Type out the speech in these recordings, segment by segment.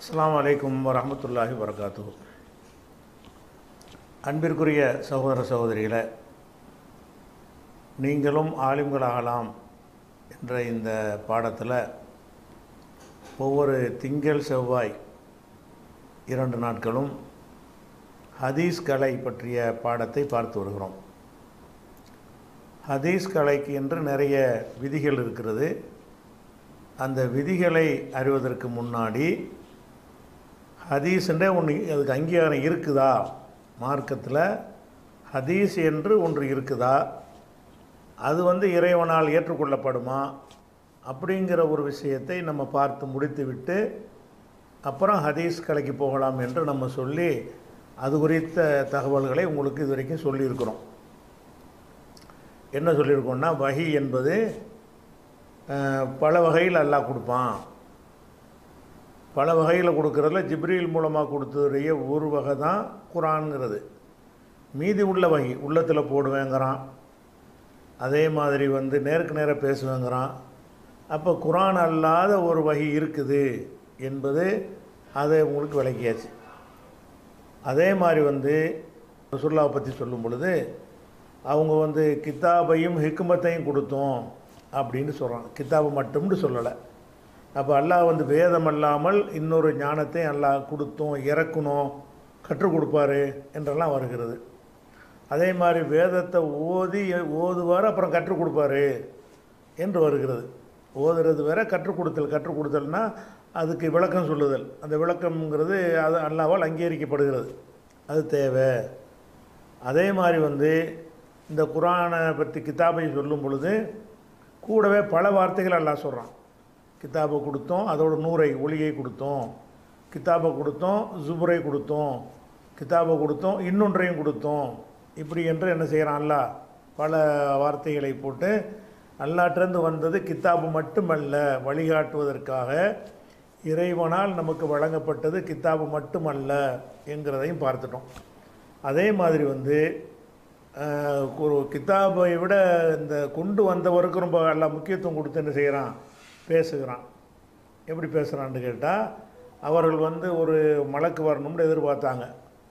அஸ்ஸலாமு அலைக்கும் வரஹ்மத்துல்லாஹி வரகாத்து அன்பிற்குரிய சகோதர சகோதரிகளே நீங்களும் ஆலிம்களாகலாம் என்ற இந்த பாடத்தில் ஒவ்வொரு திங்கள் செவ்வாய் இரண்டு நாட்களும் ஹதீஸ் கலை பற்றிய பாடத்தை பார்த்து வருகிறோம் ஹதீஸ் கலைக்கு என்று நிறைய விதிகள் இருக்கிறது அந்த விதிகளை அறிவதற்கு முன்னாடி ஹதீஸ்ன்றே ஒன்று அதுக்கு அங்கீகாரம் இருக்குதா மார்க்கத்தில் ஹதீஸ் என்று ஒன்று இருக்குதா அது வந்து இறைவனால் ஏற்றுக்கொள்ளப்படுமா அப்படிங்கிற ஒரு விஷயத்தை நம்ம பார்த்து முடித்துவிட்டு அப்புறம் ஹதீஸ் கலைக்கு போகலாம் என்று நம்ம சொல்லி அது குறித்த தகவல்களை உங்களுக்கு இது வரைக்கும் சொல்லியிருக்கிறோம் என்ன சொல்லியிருக்கோம்னா வஹி என்பது அஹ், பல வகையில் அல்லாஹ் கொடுப்பான் பல வகையில் கொடுக்கறதுல ஜிப்ரீல் மூலமாக கொடுத்ததுடைய ஒரு வகை தான் குரான்ங்கிறது மீதி உள்ள வகை உள்ளத்தில் போடுவேங்கிறான் அதே மாதிரி வந்து நேருக்கு நேராக பேசுவேங்கிறான் அப்போ குரான் அல்லாத ஒரு வகை இருக்குது என்பது அதை உங்களுக்கு விளக்கியாச்சு அதே மாதிரி வந்து ரசுல்லாவை பற்றி சொல்லும் பொழுது அவங்க வந்து கித்தாபையும் ஹிக்குமத்தையும் கொடுத்தோம் அப்படின்னு சொல்கிறாங்க கித்தாபை மட்டும்னு சொல்லலை அப்போ அல்லாஹ் வந்து வேதம் அல்லாமல் இன்னொரு ஞானத்தை அல்லாஹ் கொடுத்தோம் இறக்கணும் கற்றுக் கொடுப்பாரு என்றெல்லாம் வருகிறது அதே மாதிரி வேதத்தை ஓதி ஓதுவார் அப்புறம் கற்றுக் கொடுப்பாரு என்று வருகிறது ஓதுறது வேற கற்றுக் கொடுத்தல் கற்றுக் கொடுத்தல்னா அதுக்கு விளக்கம் சொல்லுதல் அந்த விளக்கம்ங்கிறது அது அல்லாவால் அங்கீகரிக்கப்படுகிறது அது தேவை அதே மாதிரி வந்து இந்த குரானை பற்றி கிதாபை சொல்லும் பொழுது கூடவே பல வார்த்தைகள் அல்லாஹ் சொல்கிறான் கிதாபை கொடுத்தோம் அதோட நூறை ஒளியை கொடுத்தோம் கிதாபை கொடுத்தோம் ஜுபுரை கொடுத்தோம் கிதாபை கொடுத்தோம் இன்னொன்றையும் கொடுத்தோம் இப்படி என்று என்ன செய்கிறான் அல்லாஹ் பல வார்த்தைகளை போட்டு அல்லாட்டிருந்து வந்தது கித்தாபு மட்டுமல்ல வழிகாட்டுவதற்காக இறைவனால் நமக்கு வழங்கப்பட்டது கித்தாபு மட்டுமல்ல என்கிறதையும் பார்த்துட்டோம் அதே மாதிரி வந்து அஹ், ஒரு கித்தாபை விட இந்த கொண்டு வந்தவருக்கு ரொம்ப நல்லா முக்கியத்துவம் கொடுத்து என்ன செய்கிறான் பேசுகிறான் எப்படி பேசுகிறான்னு கேட்டால் அவர்கள் வந்து ஒரு மலக்கு வரணும்னு எதிர்பார்த்தாங்க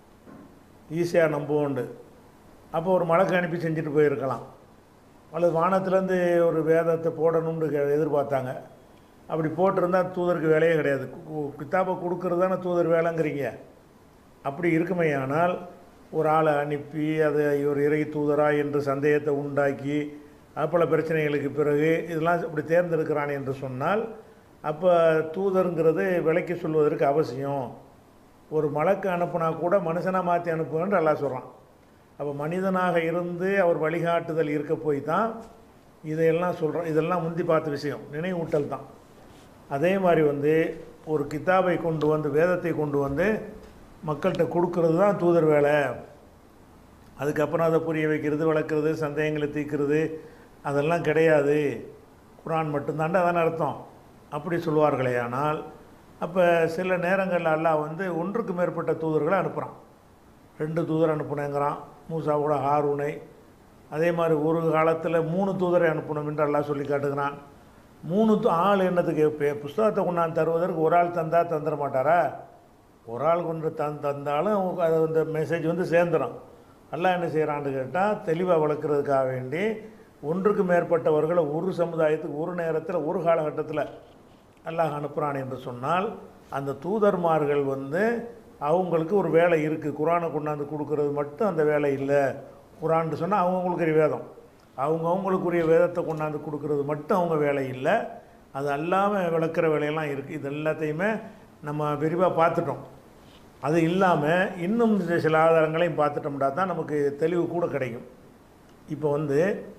ஈஸியாக நம்புவோண்டு அப்போ ஒரு மலக்கு அனுப்பி செஞ்சுட்டு போயிருக்கலாம் அல்லது வானத்துலேருந்து ஒரு வேதத்தை போடணும்னு கே- எதிர்பார்த்தாங்க அப்படி போட்டிருந்தா தூதருக்கு வேலையே கிடையாது கு- கித்தாபை கொடுக்கறது தானே தூதர் வேலைங்கிறீங்க அப்படி இருக்குமேயானால் ஒரு ஆளை அனுப்பி அதை இவர் இறை தூதரா என்று சந்தேகத்தை உண்டாக்கி அது பல பிரச்சனைகளுக்கு பிறகு இதெல்லாம் இப்படி தேர்ந்தெடுக்கிறான் என்று சொன்னால் அப்போ தூதருங்கிறது விலைக்கு சொல்வதற்கு அவசியம் ஒரு மலக்கு அனுப்புனா கூட மனுஷனாக மாற்றி அனுப்புன்னு எல்லாம் சொல்கிறான் அப்போ மனிதனாக இருந்து அவர் வழிகாட்டுதல் இருக்க போய் தான் இதையெல்லாம் சொல்கிறோம் இதெல்லாம் முந்தி பார்த்த விஷயம் நினைவூட்டல் தான் அதே மாதிரி வந்து ஒரு கித்தாபை கொண்டு வந்து வேதத்தை கொண்டு வந்து மக்கள்கிட்ட கொடுக்கறது தான் தூதர் வேலை அதுக்கப்புறம் அதை புரிய வைக்கிறது வளர்க்குறது சந்தேகங்களை தீர்க்கிறது அதெல்லாம் கிடையாது குரான் மட்டும்தாண்டா அதான அர்த்தம் அப்படி சொல்வார்களே ஆனால் அப்போ சில நேரங்களில் அல்லாஹ் வந்து ஒன்றுக்கு மேற்பட்ட தூதர்களை அனுப்புகிறான் ரெண்டு தூதர் அனுப்புனேங்கிறான் மூசாவோட ஹாரூனை அதே மாதிரி ஒரு காலத்தில் மூணு தூதரை அனுப்பணும் என்று அல்லாஹ் சொல்லி காட்டுகிறான் மூணு து- ஆள் என்னத்துக்கு இப்போ புஸ்தகத்தை கொண்டாந்து தருவதற்கு ஒரு ஆள் தந்தால் தந்துட மாட்டாரா ஒரு ஆள் கொண்டு தந் தந்தாலும் அது அந்த மெசேஜ் வந்து சேர்ந்துடும் அல்லாஹ் என்ன செய்கிறான்னு கேட்டால் தெளிவாக வளர்க்குறதுக்காக வேண்டி ஒன்றுக்கு மேற்பட்டவர்களை ஒரு சமுதாயத்துக்கு ஒரு நேரத்தில் ஒரு காலகட்டத்தில் அல்லாஹ் அனுப்புகிறான் என்று சொன்னால் அந்த தூதர்மார்கள் வந்து அவங்களுக்கு ஒரு வேலை இருக்குது குரானை கொண்டாந்து கொடுக்கறது மட்டும் அந்த வேலை இல்லை குரான்னு சொன்னால் அவங்கவுங்களுக்குரிய வேதம் அவங்கவுங்களுக்குரிய வேதத்தை கொண்டாந்து கொடுக்கறது மட்டும் அவங்க வேலை இல்லை அது அல்லாமல் விளக்குற வேலையெல்லாம் இருக்குது இது எல்லாத்தையுமே நம்ம விரிவாக பார்த்துட்டோம் அது இல்லாமல் இன்னும் சில ஆதாரங்களையும் பார்த்துட்டோம்னா தான் நமக்கு தெளிவு கூட கிடைக்கும் இப்போ வந்து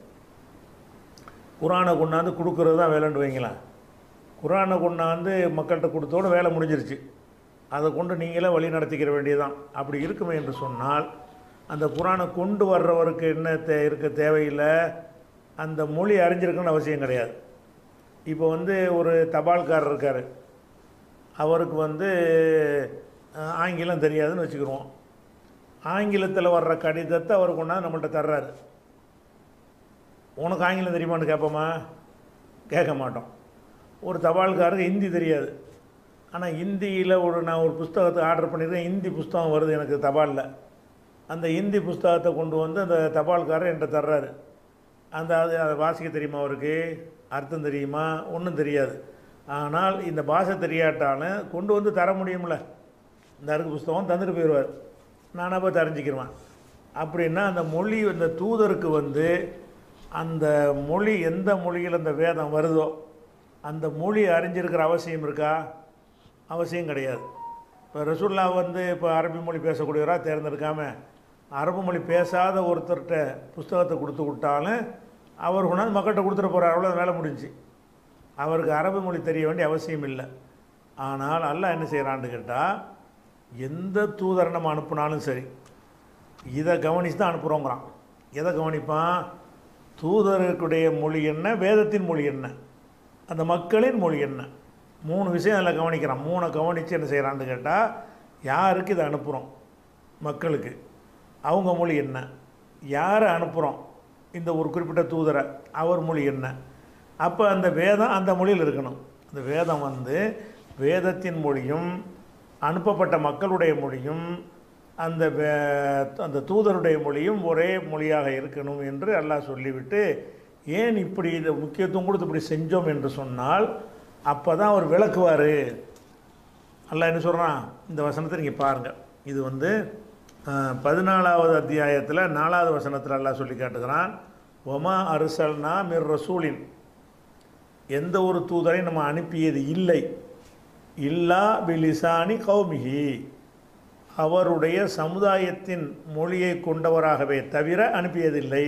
குரானை கொண்டாந்து கொடுக்கறது தான் வேலைன்னு வைங்களேன் குரானை கொண்டாந்து மக்கள்கிட்ட கொடுத்தோட வேலை முடிஞ்சிருச்சு அதை கொண்டு நீங்களே வழி நடத்திக்கிற வேண்டியதுதான் அப்படி இருக்குமே என்று சொன்னால் அந்த குரானை கொண்டு வர்றவருக்கு என்ன தே இருக்க தேவையில்லை அந்த மொழி அறிஞ்சிருக்குன்னு அவசியம் கிடையாது இப்போ வந்து ஒரு தபால்காரர் இருக்கார் அவருக்கு வந்து அஹ், ஆங்கிலம் தெரியாதுன்னு வச்சுக்கிருவோம் ஆங்கிலத்தில் வர்ற கடிதத்தை அவர் கொண்டாந்து நம்மள்ட்ட தர்றாரு உனக்கு ஆங்கிலம் தெரியுமான்னு கேட்போமா கேட்க மாட்டோம் ஒரு தபால்காரருக்கு ஹிந்தி தெரியாது ஆனால் ஹிந்தியில் ஒரு நான் ஒரு புஸ்தகத்தை ஆர்டர் பண்ணியிருக்கேன் ஹிந்தி புஸ்தகம் வருது எனக்கு தபாலில் அந்த ஹிந்தி புஸ்தகத்தை கொண்டு வந்து அந்த தபால்காரர் என்கிட்ட தர்றாரு அந்த அது அதை வாசிக்க தெரியுமா அவருக்கு அர்த்தம் தெரியுமா ஒன்றும் தெரியாது ஆனால் இந்த பாஷை தெரியாட்டாலும் கொண்டு வந்து தர முடியும்ல இந்த அருக்கு புஸ்தகம் தந்துட்டு போயிடுவார் நானாக போய் தெரிஞ்சுக்கிருவேன் அப்படின்னா அந்த மொழி இந்த தூதருக்கு வந்து அந்த மொழி எந்த மொழியில் அந்த வேதம் வருதோ அந்த மொழி அறிஞ்சிருக்கிற அவசியம் இருக்கா அவசியம் கிடையாது இப்போ ரசூல்லா வந்து இப்போ அரபி மொழி பேசக்கூடியவராக தேர்ந்தெடுக்காம அரபு மொழி பேசாத ஒருத்தர்கிட்ட புஸ்தகத்தை கொடுத்து விட்டாலும் அவர் கொண்டாந்து மக்கள்கிட்ட கொடுத்துட்டு போகிறார் அவ்வளோ வேலை முடிஞ்சு அவருக்கு அரபு மொழி தெரிய வேண்டிய அவசியம் இல்லை ஆனால் அல்லாஹ் என்ன செய்கிறான்னு கேட்டால் எந்த தூதரை நம்ம அனுப்புனாலும் சரி இதை கவனித்து தான் அனுப்புகிறோங்கிறான் எதை கவனிப்பான் தூதருக்குடைய மொழி என்ன வேதத்தின் மொழி என்ன அந்த மக்களின் மொழி என்ன மூணு விஷயம் அதில் கவனிக்கிறான் மூணை கவனித்து என்ன செய்கிறான்னு கேட்டால் யாருக்கு இதை அனுப்புகிறோம் மக்களுக்கு அவங்க மொழி என்ன யாரை அனுப்புகிறோம் இந்த ஒரு குறிப்பிட்ட தூதரை அவர் மொழி என்ன அப்போ அந்த வேதம் அந்த மொழியில் இருக்கணும் அந்த வேதம் வந்து வேதத்தின் மொழியும் அனுப்பப்பட்ட மக்களுடைய மொழியும் அந்த வே- அந்த தூதருடைய மொழியும் ஒரே மொழியாக இருக்கணும் என்று அல்லாஹ் சொல்லிவிட்டு ஏன் இப்படி இதை முக்கியத்துவம் கொடுத்து இப்படி செஞ்சோம் என்று சொன்னால் அப்போ தான் அவர் விளக்குவார் அல்லாஹ் என்ன சொல்கிறான் இந்த வசனத்தை நீங்கள் பாருங்கள் இது வந்து அஹ், பதினாலாவது அத்தியாயத்தில் நாலாவது வசனத்தில் அல்லாஹ் சொல்லி காட்டுகிறான் ஒமா அருசல்னா மிர் ரசூலின் எந்த ஒரு தூதரையும் நம்ம அனுப்பியது இல்லை இல்லா பிலிசானி கௌமிகி அவருடைய சமுதாயத்தின் மொழியை கொண்டவராகவே தவிர அனுப்பியதில்லை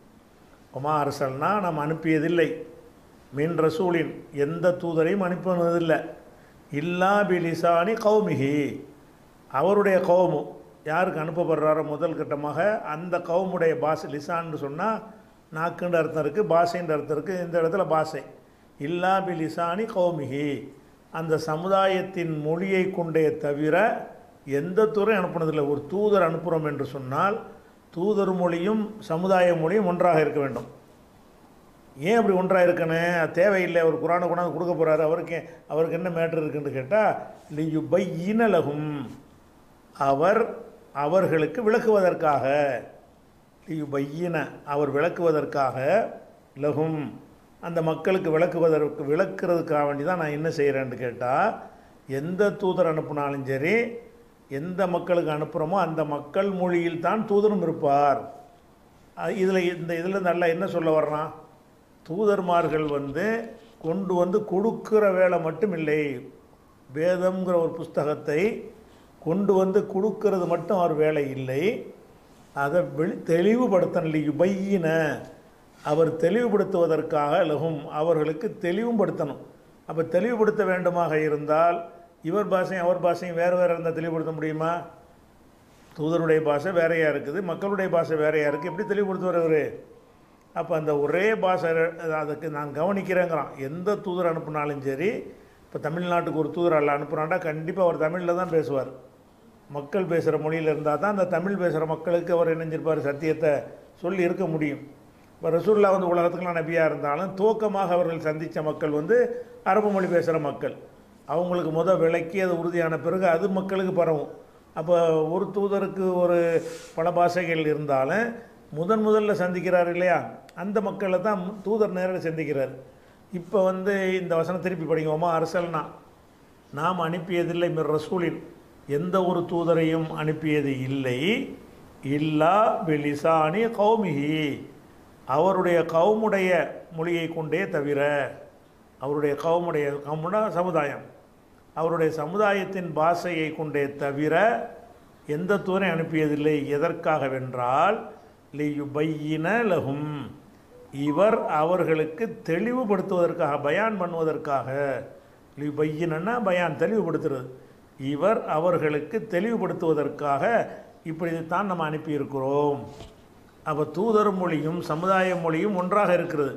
ஒமா அரசல்னா நாம் அனுப்பியதில்லை மின் ரசூலின் எந்த தூதரையும் அனுப்பினதில்லை இல்லா பிலிசானி கௌமிகி அவருடைய கௌமு யாருக்கு அனுப்பப்படுறாரோ முதல் கட்டமாக அந்த கௌமுடைய பாஷை லிசான்னு சொன்னால் நாக்குன்ற அர்த்தம் இருக்குது பாஷைன்ற அர்த்தம் இருக்குது இந்த இடத்துல பாஷை இல்லா பிலிசானி கௌமிகி அந்த சமுதாயத்தின் மொழியை கொண்டே தவிர எந்த துறை அனுப்புனதில்லை ஒரு தூதர் அனுப்புகிறோம் என்று சொன்னால் தூதர் மொழியும் சமுதாய மொழியும் ஒன்றாக இருக்க வேண்டும் ஏன் அப்படி ஒன்றாக இருக்கணும் அது தேவையில்லை அவர் குரானை கொண்டாந்து கொடுக்க போகிறாரு அவருக்கு அவருக்கு என்ன மேட்ரு இருக்குன்னு கேட்டால் லியு பை இனலகும் அவர் அவர்களுக்கு விளக்குவதற்காக லியு பையின அவர் விளக்குவதற்காக லகும் அந்த மக்களுக்கு விளக்குவதற்கு விளக்குறதுக்காக வேண்டி தான் நான் என்ன செய்கிறேன்னு கேட்டால் எந்த தூதர் அனுப்புனாலும் சரி எந்த மக்களுக்கு அனுப்புகிறோமோ அந்த மக்கள் மொழியில் தான் தூதரும் இருப்பார் இதில் இந்த இதில் நல்லா என்ன சொல்ல வர்றான் தூதர்மார்கள் வந்து கொண்டு வந்து கொடுக்குற வேலை மட்டும் இல்லை வேதம்ங்கிற ஒரு புஸ்தகத்தை கொண்டு வந்து கொடுக்கறது மட்டும் அவர் வேலை இல்லை அதை வெளி தெளிவுபடுத்தணும் யுபையின அவர் தெளிவுபடுத்துவதற்காக லகும் அவர்களுக்கு தெளிவும் படுத்தணும் அப்போ தெளிவுபடுத்த வேண்டுமாக இருந்தால் இவர் பாஷையும் அவர் பாஷையும் வேறு வேறு இருந்தால் தெளிவுபடுத்த முடியுமா தூதருடைய பாஷை வேறையாக இருக்குது மக்களுடைய பாஷை வேறையாக இருக்குது எப்படி தெளிவுபடுத்துவார் அவர் அப்போ அந்த ஒரே பாஷை அதுக்கு நான் கவனிக்கிறேங்கிறான் எந்த தூதர் அனுப்புனாலும் சரி இப்போ தமிழ்நாட்டுக்கு ஒரு தூதர் அல்ல அனுப்புனாண்டா கண்டிப்பாக அவர் தமிழில் தான் பேசுவார் மக்கள் பேசுகிற மொழியில் இருந்தால் தான் அந்த தமிழ் பேசுகிற மக்களுக்கு அவர் இணைஞ்சிருப்பார் சத்தியத்தை சொல்லி இருக்க முடியும் இப்போ ரசூல்லா வந்து உலகத்துக்குலாம் நபியாக இருந்தாலும் துவக்கமாக அவர்கள் சந்தித்த மக்கள் வந்து அரபு மொழி பேசுகிற மக்கள் அவங்களுக்கு முத விளக்கி அது உறுதியான பிறகு அது மக்களுக்கு பரவும் அப்போ ஒரு தூதருக்கு ஒரு பல பாஷைகள் இருந்தாலும் முதன் முதல்ல சந்திக்கிறார் இல்லையா அந்த மக்களை தான் தூதர் நேரில் சந்திக்கிறார் இப்போ வந்து இந்த வசனம் திருப்பி படிங்கோமா அரசல்னா நாம் அனுப்பியதில்லை மிர் ரசூலின் எந்த ஒரு தூதரையும் அனுப்பியது இல்லை இல்லா பெலிசானி கௌமிகி அவருடைய கவுமுடைய மொழியை கொண்டே தவிர அவருடைய கவுமுடைய கவுமுனா சமுதாயம் அவருடைய சமுதாயத்தின் பாஷையை கொண்டே தவிர எந்த தூரை அனுப்பியதில்லை எதற்காகவென்றால் லியுபையின லகும் இவர் அவர்களுக்கு தெளிவுபடுத்துவதற்காக பயான் பண்ணுவதற்காக லியுபையினா பயான் தெளிவுபடுத்துறது இவர் அவர்களுக்கு தெளிவுபடுத்துவதற்காக இப்படித்தான் நம்ம அனுப்பியிருக்கிறோம் அப்போ தூதர் மொழியும் சமுதாய மொழியும் ஒன்றாக இருக்கிறது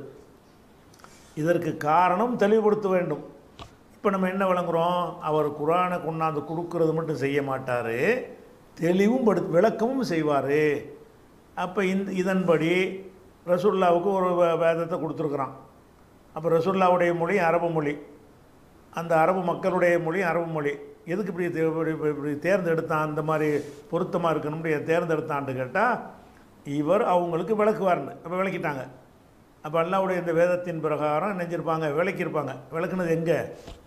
இதற்கு காரணம் தெளிவுபடுத்த வேண்டும் இப்போ நம்ம என்ன வழங்குறோம் அவர் குரானை கொண்டாந்து கொடுக்கறது மட்டும் செய்ய மாட்டார் தெளிவும் படு விளக்கமும் செய்வார் அப்போ இந்த இதன்படி ரசுல்லாவுக்கு ஒரு வே- வேதத்தை கொடுத்துருக்குறான் அப்போ ரசுல்லாவுடைய மொழி அரபு மொழி அந்த அரபு மக்களுடைய மொழி அரபு மொழி எதுக்கு இப்படி தே- இப்படி இப்படி- இப்படி தேர்ந்தெடுத்தான் அந்த மாதிரி பொருத்தமாக இருக்கணும்னு தேர்ந்தெடுத்தான்னு கேட்டால் இவர் அவங்களுக்கு விளக்குவார்னு அப்போ விளக்கிட்டாங்க அப்போ அல்லாவுடைய இந்த வேதத்தின் பிரகாரம் நெஞ்சிருப்பாங்க விளக்கியிருப்பாங்க விளக்குனது எங்கே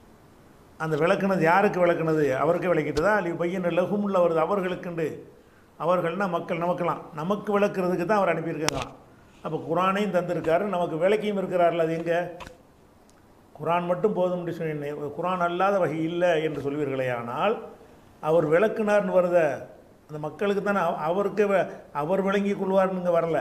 அந்த விளக்குனது யாருக்கு விளக்குனது அவருக்கு விளக்கிட்டுதா அல்லி பையன் லகுமுள்ள வருது அவர்களுக்குண்டு அவர்கள்னா மக்கள் நமக்கெல்லாம் நமக்கு விளக்குறதுக்கு தான் அவர் அனுப்பியிருக்காங்களாம் அப்போ குரானையும் தந்திருக்காரு நமக்கு விளக்கியும் இருக்கிறார்கள் அது எங்கே குரான் மட்டும் போதும் என்று சொன்னேன் குரான் அல்லாத வகை இல்லை என்று சொல்வீர்களே ஆனால் அவர் விளக்குனார்னு வருத அந்த மக்களுக்கு தானே அவ- அவருக்கு வ- அவர் விளங்கி கொள்வார்னுங்க வரல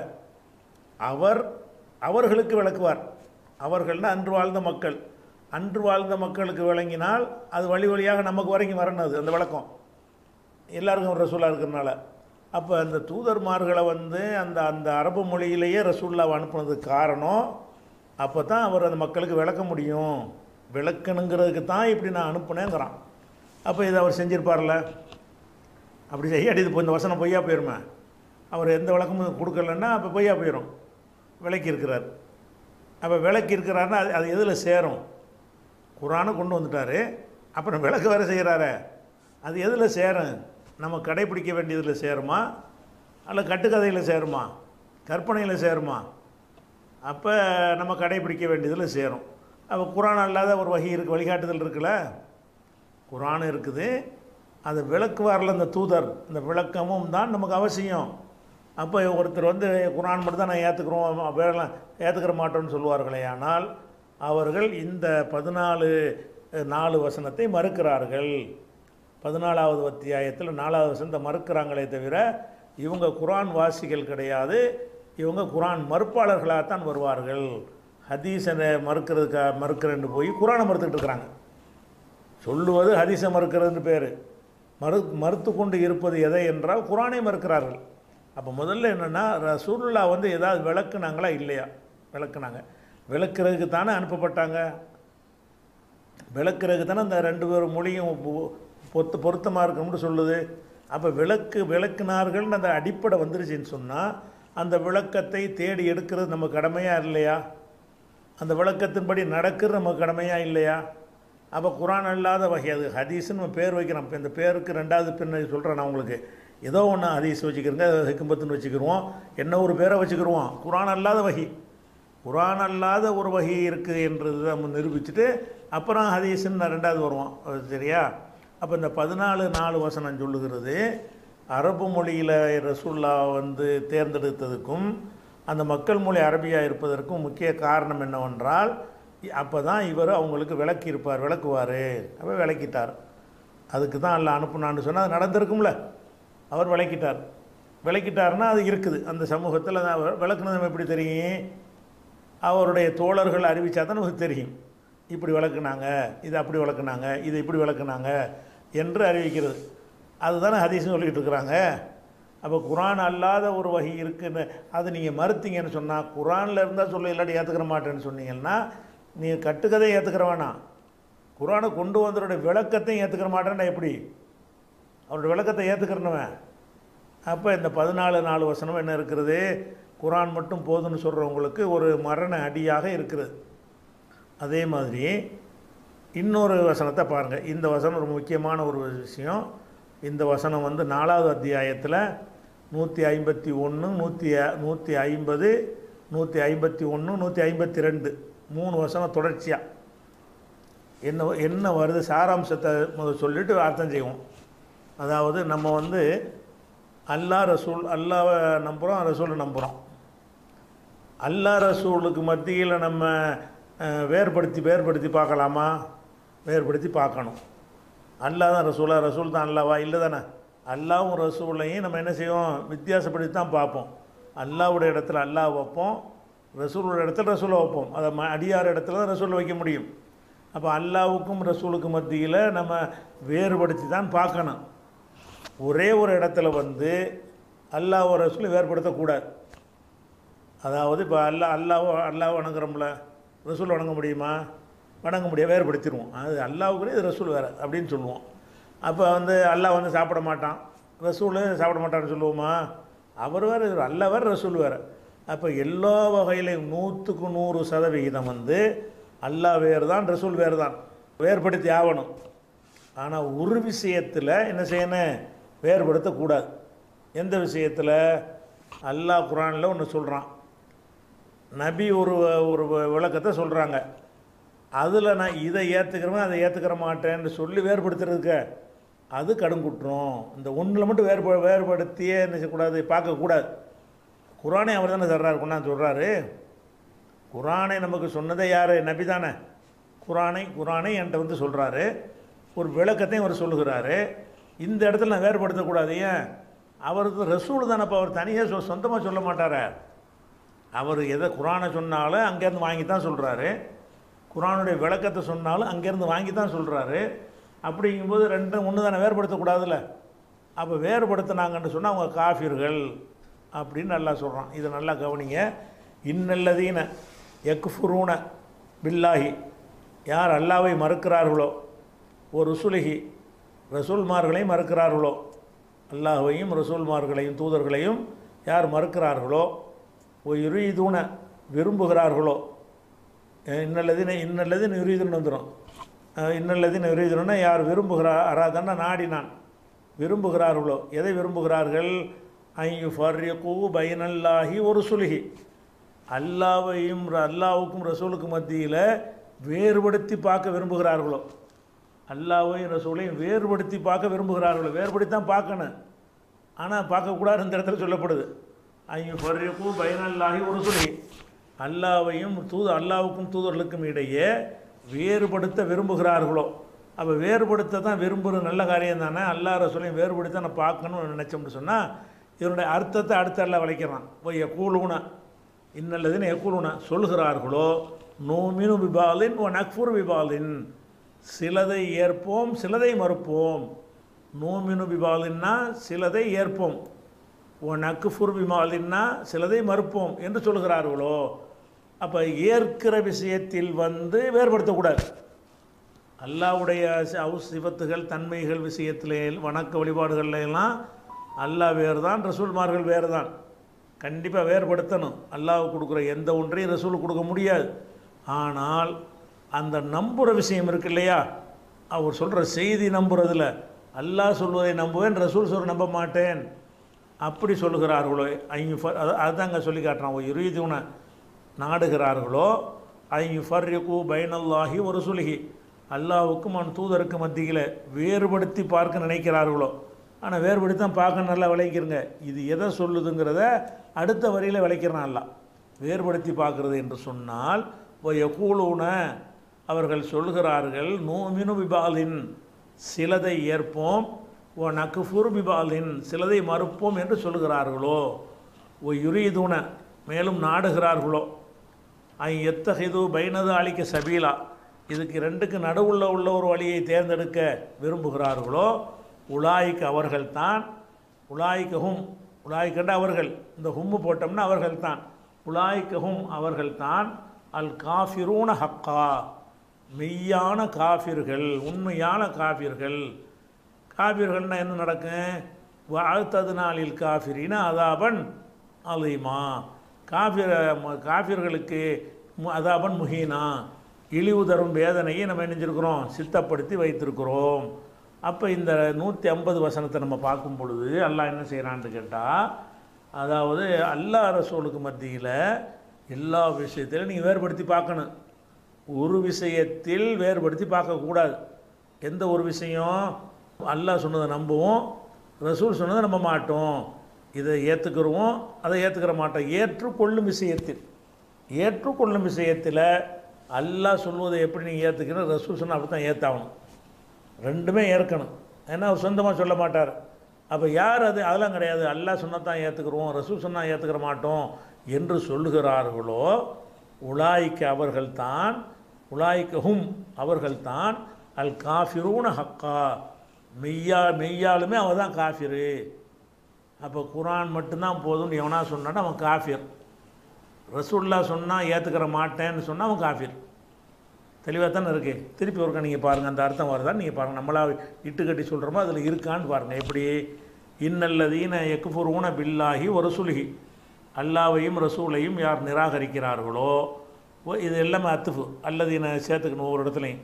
அவர் அவர்களுக்கு விளக்குவார் அவர்கள்னா அன்று வாழ்ந்த மக்கள் அன்று வாழ்ந்த மக்களுக்கு விளங்கினால் அது வழி வழியாக நமக்கு வரைக்கும் வரணும் அது அந்த விளக்கம் எல்லாருக்கும் ஒரு ரசூலா இருக்கிறனால அப்போ அந்த தூதர்மார்களை வந்து அந்த அந்த அரபு மொழியிலேயே ரசூல்லாவை அனுப்புனதுக்கு காரணம் அப்போ தான் அவர் அந்த மக்களுக்கு விளக்க முடியும் விளக்கணுங்கிறதுக்கு தான் இப்படி நான் அனுப்புனேங்கிறான் அப்போ இதை அவர் செஞ்சிருப்பார்ல அப்படி செய்யாடி இது இப்போ இந்த வசனம் பொய்யா போயிருமே அவர் எந்த விளக்கமும் கொடுக்கலன்னா அப்போ பொய்யா போயிடும் விளக்கி இருக்கிறார் அப்போ விளக்கி இருக்கிறாருன்னா அது அது எதில் சேரும் குரானை கொண்டு வந்துட்டாரு அப்புறம் விளக்கு வேறு செய்கிறாரே அது எதில் சேரும் நம்ம கடைப்பிடிக்க வேண்டியதில் சேருமா அல்ல கட்டுக்கதையில் சேருமா கற்பனையில் சேருமா அப்போ நம்ம கடைப்பிடிக்க வேண்டியதில் சேரும் அப்போ குரான் அல்லாத ஒரு வகை இருக்கு வழிகாட்டுதல் இருக்குல்ல குரான் இருக்குது அது விளக்குவாரில் அந்த தூதர் இந்த விளக்கமும் தான் நமக்கு அவசியம் அப்போ ஒருத்தர் வந்து குரான் மட்டும் தான் நான் ஏற்றுக்கிறோம் வேற ஏற்றுக்கிற மாட்டோம்னு சொல்லுவார்களே ஆனால் அவர்கள் இந்த பதினாலு நாலு வசனத்தை மறுக்கிறார்கள் பதினாலாவது அத்தியாயத்தில் நாலாவது வசனத்தை மறுக்கிறாங்களே தவிர இவங்க குரான் வாசிகள் கிடையாது இவங்க குரான் மறுப்பாளர்களாகத்தான் வருவார்கள் ஹதீஸனை மறுக்கிறதுக்கா மறுக்கிறேன்னு போய் குரானை மறுத்துக்கிட்டு இருக்கிறாங்க சொல்லுவது ஹதீஸை மறுக்கிறதுன்னு பேர் மறு மறுத்து கொண்டு இருப்பது எதை என்றால் குரானை மறுக்கிறார்கள் அப்போ முதல்ல என்னென்னா ரசூலுல்லா வந்து ஏதாவது விளக்குனாங்களா இல்லையா விளக்குனாங்க விளக்குறதுக்கு தானே அனுப்பப்பட்டாங்க விளக்குறதுக்கு தானே அந்த ரெண்டு பேரும் மொழியும் பொ- பொருத்த பொருத்தமாக இருக்கணும்னு சொல்லுது அப்போ விளக்கு விளக்குனார்கள்னு அந்த அடிப்படை வந்துருச்சுன்னு சொன்னால் அந்த விளக்கத்தை தேடி எடுக்கிறது நம்ம கடமையாக இல்லையா அந்த விளக்கத்தின்படி நடக்கிறது நம்ம கடமையாக இல்லையா அப்போ குரான் அல்லாத வகை அது ஹதீஸ்னு நம்ம பேர் வைக்கிறோம் இப்போ இந்த பேருக்கு ரெண்டாவது பின்ன சொல்கிறேன் நான் உங்களுக்கு ஏதோ ஒன்று ஹதீஸ் வச்சுக்கிறோங்க ஹிக்கும்பத்துன்னு வச்சுக்கிருவோம் என்ன ஒரு பேரை வச்சுக்கிருவோம் குரான் அல்லாத வகை குரான் அல்லாத ஒரு வகை இருக்குது என்றது நம்ம நிரூபிச்சுட்டு அப்புறம் ஹதீஸ்ன்னு நான் ரெண்டாவது வருவோம் அது சரியா அப்போ இந்த பதினாலு நாலு வசனம் சொல்லுகிறது அரபு மொழியில் ரசூல்லா வந்து தேர்ந்தெடுத்ததுக்கும் அந்த மக்கள் மொழி அரபியாக இருப்பதற்கும் முக்கிய காரணம் என்னவென்றால் அப்போ தான் இவர் அவங்களுக்கு விளக்கி இருப்பார் விளக்குவார் அப்போ விளக்கிட்டார் அதுக்கு தான் அல்ல அனுப்புனான்னு சொன்னால் அது நடந்திருக்கும்ல அவர் விளக்கிட்டார் விளக்கிட்டாருன்னா அது இருக்குது அந்த சமூகத்தில் அது அவர் விளக்குனது நம்ம எப்படி தெரியும் அவருடைய தோழர்கள் அறிவிச்சா தான் நமக்கு தெரியும் இப்படி விளக்குனாங்க இது அப்படி விளக்குனாங்க இது இப்படி விளக்குனாங்க என்று அறிவிக்கிறது அதுதானே ஹதீஸ்னு சொல்லிக்கிட்டு இருக்கிறாங்க அப்போ குரான் அல்லாத ஒரு வகை இருக்குன்னு அது நீங்கள் மறுத்தீங்கன்னு சொன்னால் குரானில் இருந்தால் சொல்ல இல்லாட்டி ஏற்றுக்கிற மாட்டேன்னு சொன்னீங்கன்னா நீ கட்டுக்கதை ஏற்றுக்கிற வேணாம் குரானை கொண்டு வந்தவருடைய விளக்கத்தையும் ஏற்றுக்கிற மாட்டேன்னா எப்படி அவருடைய விளக்கத்தை ஏற்றுக்கிறனவன் அப்போ இந்த பதினாலு நாலு வசனம் என்ன இருக்கிறது குரான் மட்டும் போதும்னு சொல்கிறவங்களுக்கு ஒரு மரண அடியாக இருக்கிறது அதே மாதிரி இன்னொரு வசனத்தை பாருங்கள் இந்த வசனம் ஒரு முக்கியமான ஒரு விஷயம் இந்த வசனம் வந்து நாலாவது அத்தியாயத்தில் நூற்றி ஐம்பத்தி ஒன்று நூற்றி நூற்றி ஐம்பது நூற்றி ஐம்பத்தி ஒன்று நூற்றி ஐம்பத்தி ரெண்டு மூணு வசனம் தொடர்ச்சியாக என்ன என்ன வருது சாராம்சத்தை முதல் சொல்லிட்டு அர்த்தம் செய்வோம் அதாவது நம்ம வந்து அல்லா ரசூல் அல்லாவை நம்புகிறோம் ரசூலை நம்புகிறோம் அல்லா ரசூலுக்கு மத்தியில் நம்ம அஹ், வேறுபடுத்தி வேறுபடுத்தி பார்க்கலாமா வேறுபடுத்தி பார்க்கணும் அல்லாஹ் தான் ரசூலா ரசூல் தான் அல்லாவா இல்லை தானே அல்லாவும் ரசூலையும் நம்ம என்ன செய்வோம் வித்தியாசப்படுத்தி தான் பார்ப்போம் அல்லாவுடைய இடத்துல அல்லாஹ் வைப்போம் ரசூலோட இடத்துல ரசூலை வைப்போம் அதை ம அடியார் இடத்துல தான் ரசூலை வைக்க முடியும் அப்போ அல்லாவுக்கும் ரசூலுக்கும் மத்தியில் நம்ம வேறுபடுத்தி தான் பார்க்கணும் ஒரே ஒரு இடத்துல வந்து அல்லாஹ் ரசூலை வேறுபடுத்தக்கூடாது அதாவது இப்போ அல்லா அல்லாவோ அல்லாஹ் வணங்குறோம்ல ரசூல் வணங்க முடியுமா வணங்க முடியாது வேறுபடுத்திடுவோம் அது அல்லாவுக்குள்ளே இது ரசூல் வேறு அப்படின்னு சொல்லுவோம் அப்போ வந்து அல்லாஹ் வந்து சாப்பிட மாட்டான் ரசூல் சாப்பிட மாட்டான்னு சொல்லுவோமா அவர் வேறு இவர் அல்லாஹ் வேறு ரசூல் வேறு அப்போ எல்லா வகையிலையும் நூற்றுக்கு நூறு சதவிகிதம் வந்து அல்லாஹ் வேறு தான் ரசூல் வேறு தான் வேறுபடுத்தி ஆகணும் ஆனால் ஒரு விஷயத்தில் என்ன செய்யணும் வேறுபடுத்தக்கூடாது எந்த விஷயத்தில் அல்லாஹ் குரானில் ஒன்று சொல்கிறான் நபி ஒரு ஒரு விளக்கத்தை சொல்கிறாங்க அதில் நான் இதை ஏற்றுக்கிறவன் அதை ஏற்றுக்கிற மாட்டேன்னு சொல்லி வேறுபடுத்துறதுக்கு அது கடுங்குற்றம் இந்த ஒன்றில் மட்டும் வேறுப வேறுபடுத்தியே என்ன செய்யக்கூடாது பார்க்கக்கூடாது குரானே அவர் தானே தர்றாரு கொண்டாந்து சொல்கிறாரு குரானை நமக்கு சொன்னதே யார் நபி தானே குரானை குரானை என்கிட்ட வந்து சொல்கிறாரு ஒரு விளக்கத்தையும் அவர் சொல்லுகிறாரு இந்த இடத்துல நான் வேறுபடுத்தக்கூடாது ஏன் அவருக்கு ரசூல் தானேப்பா அவர் தனியாக சொ சொந்தமாக சொல்ல மாட்டாரே அவர் எதை குரானை சொன்னாலும் அங்கேருந்து வாங்கி தான் சொல்கிறாரு குரானுடைய விளக்கத்தை சொன்னாலும் அங்கேருந்து வாங்கி தான் சொல்கிறாரு அப்படிங்கும்போது ரெண்டும் ஒன்று தானே வேறுபடுத்தக்கூடாதுல்ல அப்போ வேறுபடுத்தினாங்கன்னு சொன்னால் அவங்க காஃபிர்கள் அப்படின்னு நல்லா சொல்கிறான் இதை நல்லா கவனிங்க இன்னல்லதீன எக்ஃபுரூன பில்லாஹி யார் அல்லாவை மறுக்கிறார்களோ ஒரு ருசுலிகி ரசூல்மார்களையும் மறுக்கிறார்களோ அல்லாஹ்வையும் ரசூல்மார்களையும் தூதர்களையும் யார் மறுக்கிறார்களோ ஓ யுரீதூன விரும்புகிறார்களோ இன்னல்லதின இன்னல்லதின் யுரீதுன்னு வந்துடும் இன்னல்லதின் யுரீதுன்னா யார் விரும்புகிறார் அராதன்னா நாடினான் விரும்புகிறார்களோ எதை விரும்புகிறார்கள் ஐயு ஃபர்யகு பைனல்லாஹி ஒரு சுலுகி அல்லாவையும் அல்லாவுக்கும் ரசூலுக்கும் மத்தியில் வேறுபடுத்தி பார்க்க விரும்புகிறார்களோ அல்லாவையும் ரசூலையும் வேறுபடுத்தி பார்க்க விரும்புகிறார்களோ வேறுபடுத்தி தான் பார்க்கணும் ஆனால் பார்க்கக்கூடாது இந்த இடத்துல சொல்லப்படுது ஐயு ஃபர்யகு பைனல்லாஹி ஒரு சுலுகி அல்லாவையும் தூது அல்லாவுக்கும் தூதர்களுக்கும் இடையே வேறுபடுத்த விரும்புகிறார்களோ அப்போ வேறுபடுத்த தான் விரும்புகிற நல்ல காரியம் தானே அல்லா ரசூலையும் வேறுபடுத்த நான் பார்க்கணும்னு நினச்சோம்னு சொன்னால் இதனுடைய அர்த்தத்தை அடுத்த எல்லாம் விளைக்கிறான் போய் எக்கூலுனா இன்னல்லதுன்னு எக்கூலுனா சொல்கிறார்களோ நோமினு விபாலின் ஓ நக்ஃபுர் விபாலின் சிலதை ஏற்போம் சிலதை மறுப்போம் நோமினு விபாலின்னா சிலதை ஏற்போம் ஓ நக்குஃபுர் விமாலின்னா சிலதை மறுப்போம் என்று சொல்கிறார்களோ அப்போ ஏற்கிற விஷயத்தில் வந்து வேறுபடுத்தக்கூடாது அல்லாவுடைய அவுஸ் சிவத்துகள் தன்மைகள் விஷயத்திலே வணக்க வழிபாடுகள்ல எல்லாம் அல்லாஹ் வேறு தான் ரசூல்மார்கள் வேறு தான் கண்டிப்பாக வேறுபடுத்தணும் அல்லாஹ் கொடுக்குற எந்த ஒன்றையும் ரசூல் கொடுக்க முடியாது ஆனால் அந்த நம்புகிற விஷயம் இருக்கு இல்லையா அவர் சொல்கிற செய்தி நம்புறதுல அல்லாஹ் சொல்வதை நம்புவேன் ரசூல் சொல்ற நம்ப மாட்டேன் அப்படி சொல்லுகிறார்களோ ஐயு ஃபர் அது அதுதாங்க சொல்லி காட்டுறான் இருதுன நாடுகிறார்களோ ஐயு ஃபர்யகு பைனல்லாஹி ஒரு சுலுகி அல்லாவுக்கும் அவன் தூதருக்கு மத்தியில் வேறுபடுத்தி பார்க்க நினைக்கிறார்களோ ஆனால் வேறுபடுத்தி தான் பார்க்க நல்லா விளைக்கிறங்க இது எதை சொல்லுதுங்கிறத அடுத்த வரியில் விளைக்கிறான் அல்ல வேறுபடுத்தி பார்க்குறது என்று சொன்னால் கூலூன அவர்கள் சொல்கிறார்கள் நூமினு விபாலின் சிலதை ஏற்போம் ஓ நக்குஃபுர் பிபாலின் சிலதை மறுப்போம் என்று சொல்கிறார்களோ ஓ யுரீதுன மேலும் நாடுகிறார்களோ ஐ எத்தகைது பைனது அழிக்க சபீலா இதுக்கு ரெண்டுக்கு நடுவுள்ள உள்ள ஒரு வழியை தேர்ந்தெடுக்க விரும்புகிறார்களோ உலாய்க்கு அவர்கள்தான் உலாய்க்கஹும் உலாய்க்கண்ட அவர்கள் இந்த ஹும்மு போட்டோம்னா அவர்கள்தான் உலாய்க்கஹும் அவர்கள்தான் அல் காஃபிரூன ஹக்கா மெய்யான காஃபிர்கள் உண்மையான காஃபிர்கள் காபிர்கள்னா என்ன நடக்கும் வாழ்த்தது நாளில் காஃபிரினா அதாபன் அலிமா காஃபிர காஃபிர்களுக்கு மு- அதாபன் முஹீனா இழிவு தரும் வேதனையை நம்ம நினைஞ்சிருக்கிறோம் சித்தப்படுத்தி வைத்திருக்கிறோம் அப்போ இந்த நூற்றி ஐம்பது வசனத்தை நம்ம பார்க்கும் பொழுது அல்லாஹ் என்ன செய்கிறான்னு கேட்டால் அதாவது அல்லாஹ் ரசூலுக்கு மத்தியில் எல்லா விஷயத்திலும் நீங்கள் வேறுபடுத்தி பார்க்கணும் ஒரு விஷயத்தில் வேறுபடுத்தி பார்க்கக்கூடாது எந்த ஒரு விஷயம் அல்லாஹ் சொன்னதை நம்புவோம் ரசூல் சொன்னதை நம்ப மாட்டோம் இதை ஏற்றுக்கிறோம் அதை ஏற்றுக்கிற மாட்டோம் ஏற்றுக்கொள்ளும் விஷயத்தில் ஏற்றுக்கொள்ளும் விஷயத்தில் அல்லாஹ் சொல்வதை எப்படி நீங்கள் ஏற்றுக்கணும் ரசூல் சொன்னால் அப்படி தான் ஏற்றாகணும் ரெண்டுமே ஏற்கணும் ஏன்னா அவர் சொந்தமாக சொல்ல மாட்டார் அப்போ யார் அது அதெல்லாம் கிடையாது அல்லாஹ் சொன்னா தான் ஏற்றுக்கிறோம் ரசூல் சொன்னால் ஏற்றுக்கிற மாட்டோம் என்று சொல்லுகிறார்களோ உலாய்க்கு அவர்கள்தான் உலாய்க்கஹும் அவர்கள்தான் அல் காஃபிரூன ஹக்கா மெய்யா மெய்யாலுமே அவன் தான் காஃபிரு அப்போ குரான் மட்டும்தான் போதும்னு எவனா சொன்னான்னா அவன் காஃபிர் ரசூல்லா சொன்னால் ஏற்றுக்கிற மாட்டேன்னு சொன்னால் அவன் காஃபிர் தெளிவாக தானே இருக்கு திருப்பி ஒருக்கா நீங்கள் பாருங்கள் அந்த அர்த்தம் வருதான்னு நீங்கள் பாருங்கள் நம்மளா இட்டு கட்டி சொல்கிறோமோ அதில் இருக்கான்னு பாருங்கள் எப்படி இன்னல்லதீன எக்குஃபுரூன பில்லாஹி ஒரு சுலுகி அல்லாவையும் ரசூலையும் யார் நிராகரிக்கிறார்களோ ஓ இது எல்லாமே அத்துஃபு அல்லதீன சேர்த்துக்கணும் ஒவ்வொரு இடத்துலையும்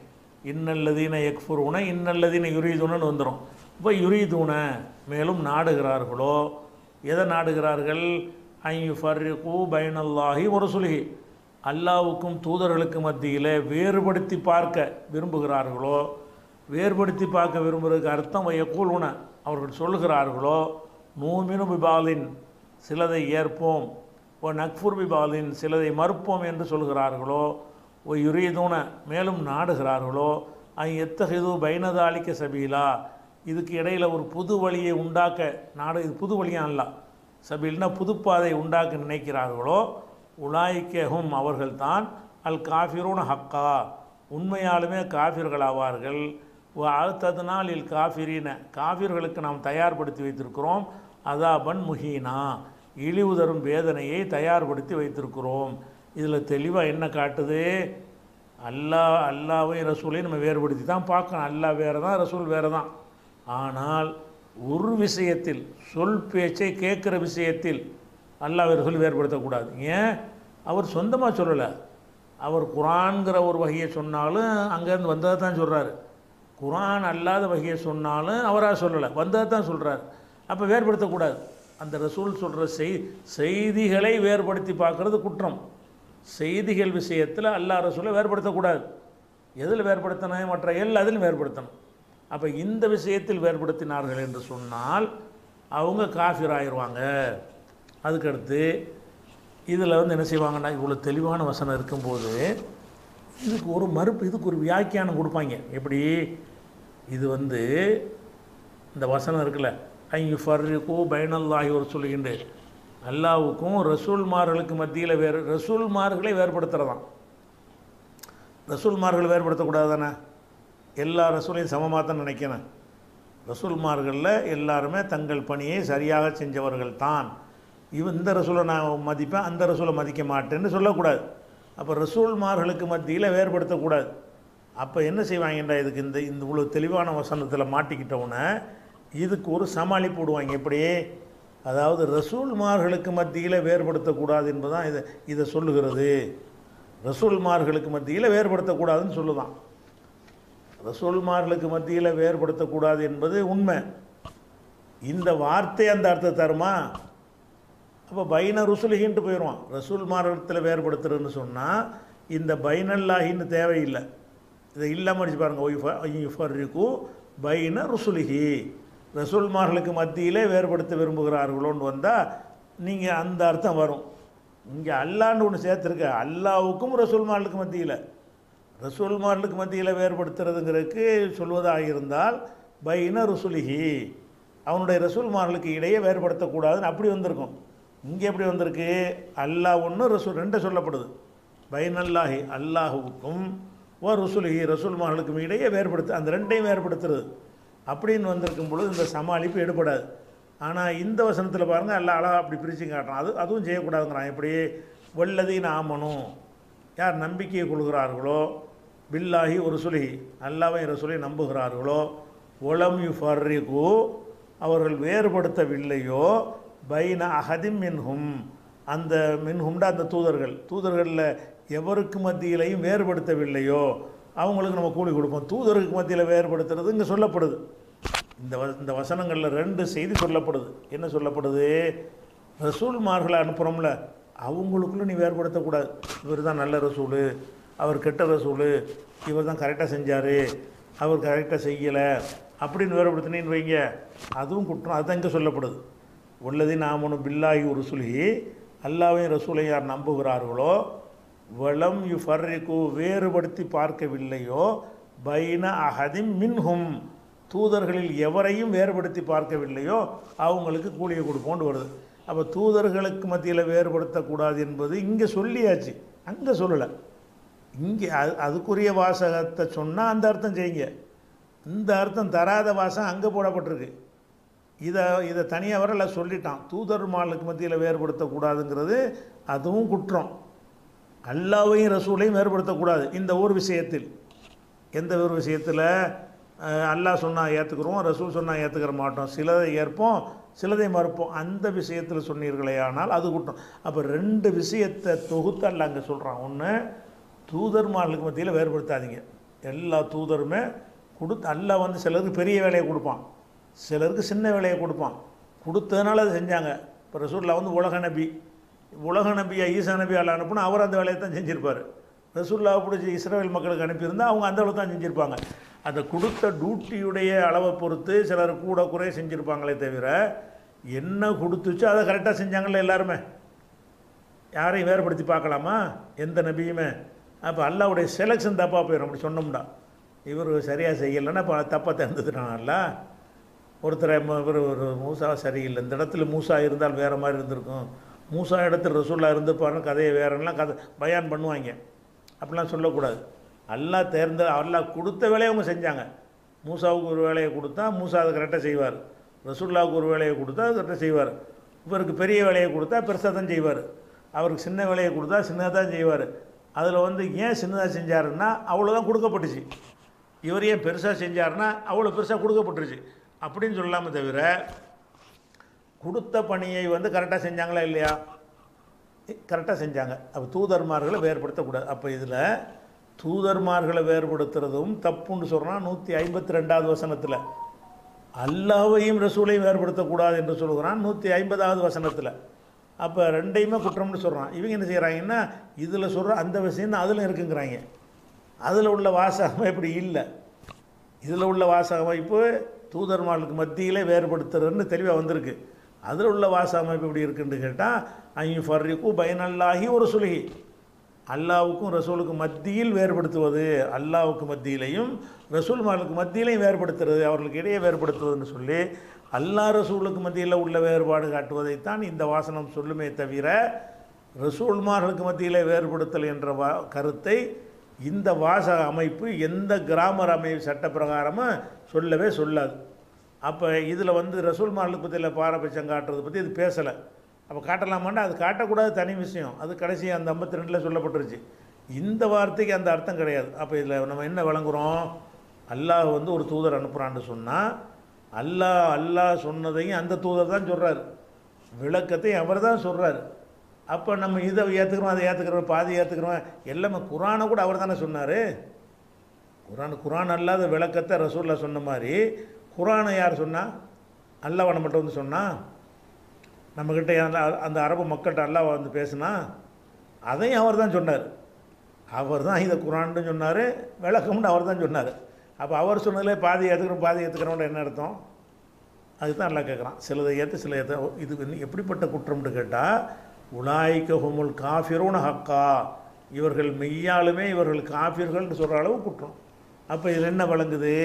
இன்னல்லதீன எக்ஃபுருன இன்னல்லதீன யுரீதுனன்னு வந்துடும் இப்போ யுரீதுன மேலும் நாடுகிறார்களோ எதை நாடுகிறார்கள் ஐயு ஃபர்ரிகு பைனல்லாஹி ஒரு சுலுகி அல்லாவுக்கும் தூதர்களுக்கு மத்தியில் வேறுபடுத்தி பார்க்க விரும்புகிறார்களோ வேறுபடுத்தி பார்க்க விரும்புறதுக்கு அர்த்தம் எக்கூலுன அவர்கள் சொல்லுகிறார்களோ நூமினு பிபாலின் சிலதை ஏற்போம் ஓ நக்ஃபுர் பிபாலின் சிலதை மறுப்போம் என்று சொல்கிறார்களோ ஓ யுரீதுன மேலும் நாடுகிறார்களோ ஐ எத்தகைது பைனதாளிக்க சபீலா இதுக்கு இடையில் ஒரு புது வழியை உண்டாக்க நாடு இது புது வழியாக அல்ல சபீல்னா புதுப்பாதை உண்டாக்க நினைக்கிறார்களோ உலாய்க்கஹும் அவர்கள்தான் அல் காஃபிரூன ஹக்கா உண்மையாலுமே காஃபிர்கள் ஆவார்கள் அடுத்ததுனால் இல் காஃபிரின காஃபிர்களுக்கு நாம் தயார்படுத்தி வைத்திருக்கிறோம் அதாபன் முஹீனா இழிவு தரும் வேதனையை தயார்படுத்தி வைத்திருக்கிறோம் இதில் தெளிவாக என்ன காட்டுது அல்லாஹ் அல்லாவையும் ரசூலையும் நம்ம வேறுபடுத்தி தான் பார்க்கணும் அல்லாஹ் வேறு தான் ரசூல் வேறு தான் ஆனால் ஒரு விஷயத்தில் சொல் பேச்சை கேட்குற விஷயத்தில் அல்லாஹ் ரசூல் வேறுபடுத்தக்கூடாது ஏன் அவர் சொந்தமாக சொல்லலை அவர் குரான்கிற ஒரு வகையை சொன்னாலும் அங்கேருந்து வந்ததை தான் சொல்கிறாரு குரான் அல்லாத வகையை சொன்னாலும் அவராக சொல்லலை வந்ததை தான் சொல்கிறார் அப்போ வேறுபடுத்தக்கூடாது அந்த ரசூல் சொல்கிற செய் செய்திகளை வேறுபடுத்தி பார்க்குறது குற்றம் செய்திகள் விஷயத்தில் அல்லா ரசூலை வேறுபடுத்தக்கூடாது எதில் வேறுபடுத்தணும் மற்ற எல்லாத்திலும் வேறுபடுத்தணும் அப்போ இந்த விஷயத்தில் வேறுபடுத்தினார்கள் என்று சொன்னால் அவங்க காஃபிர் ஆயிடுவாங்க அதுக்கடுத்து இதில் வந்து என்ன செய்வாங்கன்னா இவ்வளோ தெளிவான வசனம் இருக்கும்போது இதுக்கு ஒரு மறுப்பு இதுக்கு ஒரு வியாக்கியானம் கொடுப்பாங்க எப்படி இது வந்து இந்த வசனம் இருக்குல்ல ஐயு ஃபர்ரிகு பைனல்லாஹி ஒரு சொல்லுகின்ற அல்லாவுக்கும் ரசூல்மார்களுக்கு மத்தியில் வேறு ரசூல்மார்களை வேறுபடுத்துகிறதாம் ரசூல்மார்கள் வேறுபடுத்தக்கூடாது தானே எல்லா ரசூலையும் சமமாக தான் நினைக்கணும் ரசூல்மார்களில் எல்லாருமே தங்கள் பணியை சரியாக செஞ்சவர்கள் தான் இவன் இந்த ரசூலை நான் மதிப்பேன் அந்த ரசூலை மதிக்க மாட்டேன்னு சொல்லக்கூடாது அப்போ ரசூல்மார்களுக்கு மத்தியில் வேறுபடுத்தக்கூடாது அப்போ என்ன செய்வாங்கன்றா இதுக்கு இந்த இந்த இவ்வளோ தெளிவான வசனத்தில் மாட்டிக்கிட்டவுடனே இதுக்கு ஒரு சமாளிப்பு விடுவாங்க எப்படி அதாவது ரசூல்மார்களுக்கு மத்தியில் வேறுபடுத்தக்கூடாது என்பதுதான் இதை இதை சொல்லுகிறது ரசூல்மார்களுக்கு மத்தியில் வேறுபடுத்தக்கூடாதுன்னு சொல்லுதான் ரசூல்மார்களுக்கு மத்தியில் வேறுபடுத்தக்கூடாது என்பது உண்மை இந்த வார்த்தை அந்த அர்த்தத்தை தருமா அப்போ பைன ருசுலிகின்ட்டு போயிடுவான் ரசூல்மார்கத்தில் வேறுபடுத்துறதுன்னு சொன்னால் இந்த பைனல்லாஹின்னு தேவையில்லை இதை இல்லாமல் அடிச்சு பாருங்கள் ஒய்ஃபர்ரிக்கு பைன ருசுலிகி ரசூல்மார்களுக்கு மத்தியிலே வேறுபடுத்த விரும்புகிறார்களோன்னு வந்தால் நீங்கள் அந்த அர்த்தம் வரும் இங்கே அல்லான்னு ஒன்று சேர்த்துருக்க அல்லாவுக்கும் ரசூல்மார்களுக்கு மத்தியில் ரசூல்மார்களுக்கு மத்தியில் வேறுபடுத்துறதுங்கிறதுக்கு சொல்வதாக இருந்தால் பைன ருசுலிகி அவனுடைய ரசூல்மார்களுக்கு இடையே வேறுபடுத்தக்கூடாதுன்னு அப்படி வந்திருக்கும் இங்கே எப்படி வந்திருக்கு அல்லாஹ் ஒன்று ரசூல் ரெண்டு சொல்லப்படுது பைனல்லாஹி அல்லாஹுவுக்கும் ஓ ருசுலிஹி ரசூல்மார்களுக்கும் இடையே வேறுபடுத்து அந்த ரெண்டையும் வேறுபடுத்துறது அப்படின்னு வந்திருக்கும் பொழுது இந்த சமாளிப்பு எடுபடாது ஆனால் இந்த வசனத்தில் பாருங்கள் எல்லாம் அழகாக அப்படி பிரித்து காட்டுறான் அது அதுவும் செய்யக்கூடாதுங்கிறான் எப்படி வெள்ளதின் ஆமனும் யார் நம்பிக்கையை கொள்கிறார்களோ பில்லாஹி ஒரு சுலி அல்லாவை ரசுலை நம்புகிறார்களோ ஒலம் யு ஃபர்ரிகு அவர்கள் வேறுபடுத்தவில்லையோ பைன அகதிம் மின்ஹும் அந்த மின்ஹும்டா அந்த தூதர்கள் தூதர்களில் எவருக்கு மத்தியிலையும் வேறுபடுத்தவில்லையோ அவங்களுக்கு நம்ம கூலி கொடுப்போம் தூதருக்கு மத்தியில் வேறுபடுத்துறது இங்கே சொல்லப்படுது இந்த வ இந்த வசனங்களில் ரெண்டு செய்தி சொல்லப்படுது என்ன சொல்லப்படுது ரசூல்மார்களை அனுப்புகிறோம்ல அவங்களுக்குள்ள நீ வேறுபடுத்தக்கூடாது இவர் தான் நல்ல ரசூலு அவர் கெட்ட ரசூலு இவர் தான் கரெக்டாக செஞ்சார் அவர் கரெக்டாக செய்யலை அப்படின்னு வேறுபடுத்தினேன்னு வைங்க அதுவும் குற்றம் அதுதான் இங்கே சொல்லப்படுது உள்ளது நாமனு பில்லாஹி ஒரு சுலி அல்லாவையும் ரசூலை யார் நம்புகிறார்களோ வளம் யு ஃபர்ரிக்கு வேறுபடுத்தி பார்க்கவில்லையோ பைன அஹதிம் மின்ஹும் தூதர்களில் எவரையும் வேறுபடுத்தி பார்க்கவில்லையோ அவங்களுக்கு கூலியை கொடுப்போண்டு வருது அப்போ தூதர்களுக்கு மத்தியில் வேறுபடுத்தக்கூடாது என்பது இங்கே சொல்லியாச்சு அங்கே சொல்லலை இங்கே அது அதுக்குரிய வாசகத்தை சொன்னால் அந்த அர்த்தம் செய்யுங்க இந்த அர்த்தம் தராத வாசகம் அங்கே போடப்பட்டிருக்கு இதை இதை தனியாக வரல சொல்லிட்டான் தூதர் மாலுக்கு மத்தியில் வேறுபடுத்தக்கூடாதுங்கிறது அதுவும் குற்றம் அல்லாவையும் ரசூலையும் வேறுபடுத்தக்கூடாது இந்த ஒரு விஷயத்தில் எந்த ஒரு விஷயத்தில் அல்லாஹ் சொன்னால் ஏற்றுக்கிறோம் ரசூல் சொன்னால் ஏற்றுக்கிற மாட்டோம் சிலதை ஏற்போம் சிலதை மறுப்போம் அந்த விஷயத்தில் சொன்னீர்களே ஆனால் அது குற்றம் அப்போ ரெண்டு விஷயத்தை தொகுத்து அல்ல அங்கே சொல்கிறான் ஒன்று தூதர்மார்களுக்கு மத்தியில் வேறுபடுத்தாதீங்க எல்லா தூதருமே கொடுத்து அல்லாஹ் வந்து சிலருக்கு பெரிய வேலையை கொடுப்பான் சிலருக்கு சின்ன வேலையை கொடுப்பான் கொடுத்ததுனால அதை செஞ்சாங்க இப்போ ரசூல்லா வந்து உலக நபி உலக நபியா ஈசா நபி அல்ல அனுப்புனா அவர் அந்த வேலையை தான் செஞ்சுருப்பார் ரசூல்லாவை பிடிச்சி இஸ்ரேல் மக்களுக்கு அனுப்பியிருந்தால் அவங்க அந்த அளவு தான் செஞ்சுருப்பாங்க அந்த கொடுத்த டியூட்டியுடைய அளவை பொறுத்து சிலர் கூட குறை செஞ்சுருப்பாங்களே தவிர என்ன கொடுத்துச்சோ அதை கரெக்டாக செஞ்சாங்கல்ல எல்லாருமே யாரையும் வேறுபடுத்தி பார்க்கலாமா எந்த நபியுமே அப்போ அல்லாவுடைய செலெக்ஷன் தப்பாக போயிடும் அப்படி சொன்னோம்டா இவர் சரியாக செய்யலைன்னா இப்போ தப்பாக திறந்துட்டுனால ஒருத்தரை ம- இவர் ஒரு மூசா சரியில்லை இந்த இடத்துல மூசா இருந்தால் வேறு மாதிரி இருந்திருக்கும் மூசா இடத்துல ரசூல்லா இருந்துப்பாருன்னு கதையை வேறெல்லாம் கதை பயான் பண்ணுவாங்க அப்படிலாம் சொல்லக்கூடாது அல்லாஹ் தேர்ந்த அல்லாஹ் கொடுத்த வேலையை அவங்க செஞ்சாங்க மூசாவுக்கு ஒரு வேலையை கொடுத்தா மூசா அதை கரெக்டாக செய்வார் ரசூல்லாவுக்கு ஒரு வேலையை கொடுத்தா அது கரெக்டாக செய்வார் இவருக்கு பெரிய வேலையை கொடுத்தா பெருசாக தான் செய்வார் அவருக்கு சின்ன வேலையை கொடுத்தா சின்னதாக தான் செய்வார் அதில் வந்து ஏன் சின்னதாக செஞ்சாருன்னா அவ்வளோதான் கொடுக்கப்பட்டுச்சு இவர் ஏன் பெருசாக செஞ்சாருன்னா அவ்வளோ பெருசாக கொடுக்கப்பட்டுருச்சு அப்படின்னு சொல்லாமே தவிர கொடுத்த பணியை வந்து கரெக்டாக செஞ்சாங்களா இல்லையா கரெக்டாக செஞ்சாங்க அப்போ தூதர்மார்களை வேறுபடுத்தக்கூடாது அப்போ இதில் தூதர்மார்களை வேறுபடுத்துறதும் தப்புன்னு சொல்கிறான் நூற்றி ஐம்பத்தி ரெண்டாவது வசனத்தில் அல்லாவையும் ரசூலையும் வேறுபடுத்தக்கூடாது என்று சொல்கிறான் நூற்றி ஐம்பதாவது வசனத்தில் அப்போ ரெண்டையுமே குற்றம்னு சொல்கிறான் இவங்க என்ன செய்கிறாங்கன்னா இதில் சொல்கிற அந்த விஷயம் தான் அதில் இருக்குங்கிறாங்க அதில் உள்ள வாசகம் இப்படி இல்லை இதில் உள்ள வாசக அமைப்பு தூதர்மார்களுக்கு மத்தியிலே வேறுபடுத்துறதுன்னு தெளிவாக வந்திருக்கு அதில் உள்ள வாசக அமைப்பு எப்படி இருக்குன்னு கேட்டால் ஐயும் ஃபர்ரிக்கு பயனல்லாகி ஒரு சுலுகி அல்லாவுக்கும் ரசூலுக்கும் மத்தியில் வேறுபடுத்துவது அல்லாவுக்கு மத்தியிலையும் ரசூல்மார்களுக்கு மத்தியிலையும் வேறுபடுத்துறது அவர்களுக்கு இடையே வேறுபடுத்துவதுன்னு சொல்லி அல்லா ரசூலுக்கு மத்தியில் உள்ள வேறுபாடு காட்டுவதைத்தான் இந்த வாசனம் சொல்லுமே தவிர ரசூல்மார்களுக்கு மத்தியிலே வேறுபடுத்தல் என்ற வா கருத்தை இந்த வாசக அமைப்பு எந்த கிராமர் அமைப்பு சட்ட பிரகாரமும் சொல்லவே சொல்லாது அப்போ இதில் வந்து ரசூல்மார்களுக்கு பற்றியில் பாரபட்சம் காட்டுறதை பற்றி இது பேசலை அப்போ காட்டலாமாண்டா அது காட்டக்கூடாது தனி விஷயம் அது கடைசி அந்த ஐம்பத்தி ரெண்டில் சொல்லப்பட்டுருச்சு இந்த வார்த்தைக்கு அந்த அர்த்தம் கிடையாது அப்போ இதில் நம்ம என்ன வழங்குறோம் அல்லாஹ் வந்து ஒரு தூதர் அனுப்புகிறான்னு சொன்னால் அல்லாஹ் அல்லாஹ் சொன்னதையும் அந்த தூதர் தான் சொல்கிறார் விளக்கத்தையும் அவர் தான் சொல்கிறார் அப்போ நம்ம இதை ஏற்றுக்கிறோம் அதை ஏற்றுக்கிறோம் பாதி ஏற்றுக்கிறோம் எல்லாமே குரானை கூட அவர் தானே சொன்னார் குரான் குரான் அல்லாத விளக்கத்தை ரசூல்லா சொன்ன மாதிரி குரானை யார் சொன்னா அல்லாஹ் நம்மகிட்ட வந்து சொன்னா நம்மக்கிட்ட அந்த அந்த அரபு மக்கள்கிட்ட அல்லாஹ் வந்து பேசுனா அதையும் அவர் தான் சொன்னார் அவர் தான் இதை குரான்னு சொன்னார் விளக்கம்னு அவர் தான் சொன்னார் அப்போ அவர் சொன்னதிலே பாதி ஏற்றுக்கிறோம் பாதி ஏற்றுக்கிறோம்னு என்ன அர்த்தம் அதுதான் நல்லா கேட்குறான் சிலதை ஏற்று சில ஏற்ற இது வந்து எப்படிப்பட்ட குற்றம்னு கேட்டால் உலாய்க்க ஹுமுல் காஃபிரோன ஹக்கா இவர்கள் மெய்யாலுமே இவர்கள் காஃபிர்கள்னு சொல்கிற அளவு குற்றம் அப்போ இதில் என்ன வழங்குது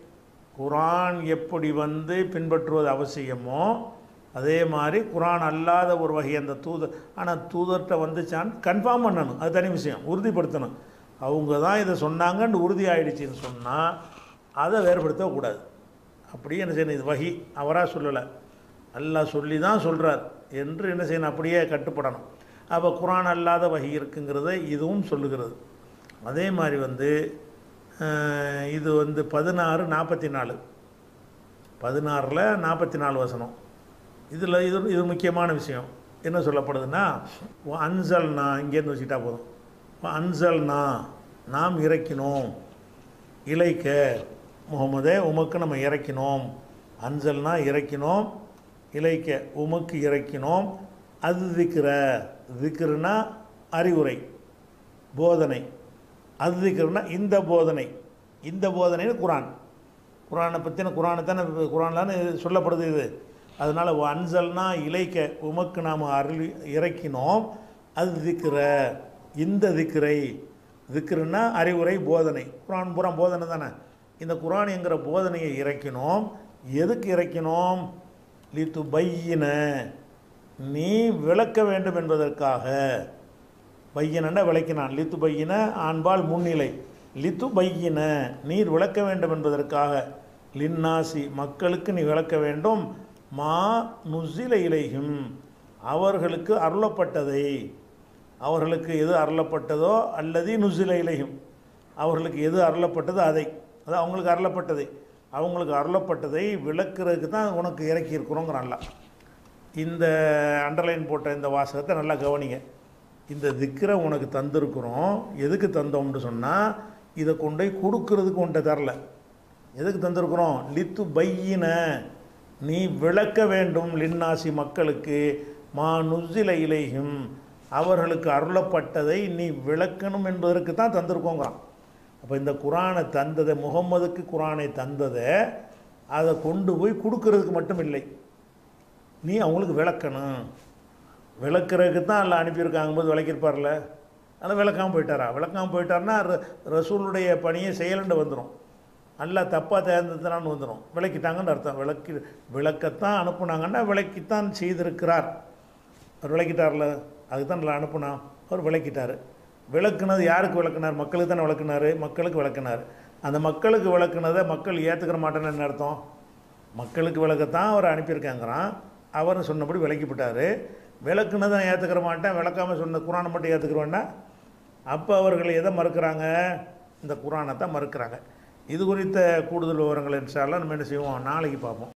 குரான் எப்படி வந்து பின்பற்றுவது அவசியமோ அதே மாதிரி குரான் அல்லாத ஒரு வகை அந்த தூதர் ஆனால் தூதர்கிட்ட வந்துச்சான்னு கன்ஃபார்ம் பண்ணணும் அது தனி விஷயம் உறுதிப்படுத்தணும் அவங்க தான் இதை சொன்னாங்கன்னு உறுதி ஆயிடுச்சுன்னு சொன்னால் அதை வேறுபடுத்தக்கூடாது அப்படியே என்ன செய்யணும் இது வகி அவராக சொல்லலை அல்லாஹ் சொல்லி தான் சொல்கிறார் என்று என்ன செய்யணும் அப்படியே கட்டுப்படணும் அப்போ குரான் அல்லாத வகி இருக்குங்கிறத இதுவும் சொல்லுகிறது அதே மாதிரி வந்து அஹ், இது வந்து பதினாறு நாற்பத்தி நாலு பதினாறில் நாற்பத்தி நாலு வசனம் இதில் இது இது முக்கியமான விஷயம் என்ன சொல்லப்படுதுன்னா அன்சல்னா இங்கேருந்து வச்சுக்கிட்டா போதும் அன்சல்னா நாம் இறக்கினோம் இலைக்க முகமதே உமக்கு நம்ம இறக்கினோம் அன்சல்னா இறக்கினோம் இலைக்க உமக்கு இறக்கினோம் அது திக்கிற திக்ருனா அறிவுரை போதனை அது திக்ருனா இந்த போதனை இந்த போதனைன்னு குரான் குரானை பற்றின குரானை தானே குரான்லான்னு சொல்லப்படுது இது அதனால் அன்சல்னா இலைக்க உமக்கு நாம் அருள் இறக்கினோம் அது திக்கிற இந்த திக்கிரை திக்ருன்னா அறிவுரை போதனை குரான் பூரா போதனை தானே இந்த குரான் என்கிற போதனையை இறக்கினோம் எதுக்கு இறக்கினோம் லித்து பையின நீ விளக்க வேண்டும் என்பதற்காக பையனன்னா விளக்கினான் லித்து பையின ஆண்பால் முன்னிலை லித்து பையின நீர் விளக்க வேண்டும் என்பதற்காக லின்னாசி மக்களுக்கு நீ விளக்க வேண்டும் மா நுசில இலையும் அவர்களுக்கு அருளப்பட்டதை அவர்களுக்கு எது அருளப்பட்டதோ அல்லது நுசில இலையும் அவர்களுக்கு எது அருளப்பட்டதோ அதை அது அவங்களுக்கு அருளப்பட்டதை அவங்களுக்கு அருளப்பட்டதை விளக்குறதுக்கு தான் உனக்கு இறக்கி இருக்கிறோங்கிறான்ல இந்த அண்டர்லைன் போட்ட இந்த வாசகத்தை நல்லா கவனிங்க இந்த திக்கரை உனக்கு தந்திருக்கிறோம் எதுக்கு தந்தோம்னு சொன்னால் இதை கொண்டு போய் கொடுக்கறதுக்கு உன்ட்ட தரல எதுக்கு தந்திருக்கிறோம் லித்து பையின நீ விளக்க வேண்டும் லின்னாசி மக்களுக்கு மா நுசில இலையும் அவர்களுக்கு அருளப்பட்டதை நீ விளக்கணும் என்பதற்கு தான் தந்திருக்கோங்கிறான் அப்போ இந்த குரானை தந்ததை முகம்மதுக்கு குரானை தந்ததை அதை கொண்டு போய் கொடுக்கறதுக்கு மட்டும் இல்லை நீ அவங்களுக்கு விளக்கணும் விளக்குறதுக்கு தான் எல்லாம் அனுப்பியிருக்காங்க போது விளக்கியிருப்பார்ல அதனால் விளக்காமல் போயிட்டாரா விளக்காமல் போயிட்டார்னா ர- ரசூலுடைய பணியை செயலண்டு வந்துடும் நல்லா தப்பாக தேர்ந்ததுனான்னு வந்துடும் விளக்கிட்டாங்கன்னு அர்த்தம் விளக்கி விளக்கத்தான் அனுப்புனாங்கன்னா விளக்கித்தான் செய்திருக்கிறார் அவர் விளக்கிட்டார்ல அதுக்கு தான் நல்லா அனுப்புனா அவர் விளக்கிட்டார் விளக்குனது யாருக்கு விளக்குனார் மக்களுக்கு தானே விளக்குனார் மக்களுக்கு விளக்குனார் அந்த மக்களுக்கு விளக்குனதை மக்கள் ஏற்றுக்கிற மாட்டேன்னு என்ன அர்த்தம் மக்களுக்கு விளக்கத்தான் அவர் அனுப்பியிருக்காங்கிறான் அவர் சொன்னபடி விளக்கிவிட்டார் விளக்குனதை நான் ஏற்றுக்கிற மாட்டேன் விளக்காமல் சொன்ன குரானை மட்டும் ஏற்றுக்கிறோன்னா அப்போ அவர்கள் எதை மறுக்கிறாங்க இந்த குரானை தான் மறுக்கிறாங்க இது குறித்த கூடுதல் விவரங்கள் இன்ஷா அல்லாஹ் நம்ம என்ன செய்வோம் நாளைக்கு பார்ப்போம்